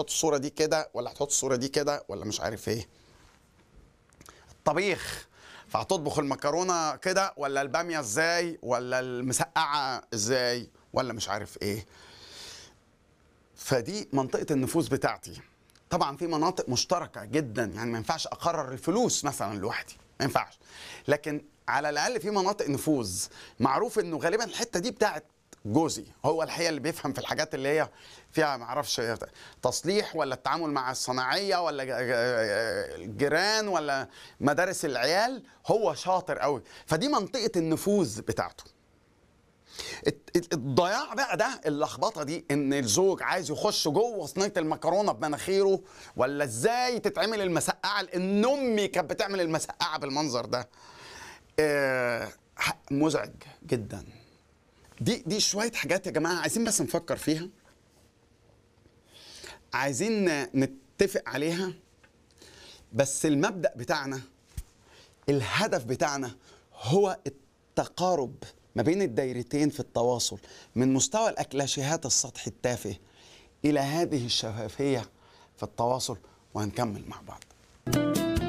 الصوره دي كده ولا هتحط الصوره دي كده ولا مش عارف ايه الطبيخ فهتطبخ المكرونه كده ولا الباميه ازاي ولا المسقعه ازاي ولا مش عارف ايه فدي منطقه النفوذ بتاعتي طبعا في مناطق مشتركه جدا يعني ما ينفعش اقرر الفلوس مثلا لوحدي ما ينفعش لكن على الاقل في مناطق نفوذ معروف انه غالبا الحته دي بتاعت جوزي هو الحقيقه اللي بيفهم في الحاجات اللي هي فيها ما اعرفش تصليح ولا التعامل مع الصناعيه ولا الجيران ولا مدارس العيال هو شاطر قوي فدي منطقه النفوذ بتاعته الضياع بقى ده اللخبطه دي ان الزوج عايز يخش جوه صينيه المكرونه بمناخيره ولا ازاي تتعمل المسقعه لان امي كانت بتعمل المسقعه بالمنظر ده آه مزعج جدا دي دي شويه حاجات يا جماعه عايزين بس نفكر فيها عايزين نتفق عليها بس المبدا بتاعنا الهدف بتاعنا هو التقارب ما بين الدايرتين في التواصل من مستوى الاكلاشيهات السطحي التافه الى هذه الشفافيه في التواصل وهنكمل مع بعض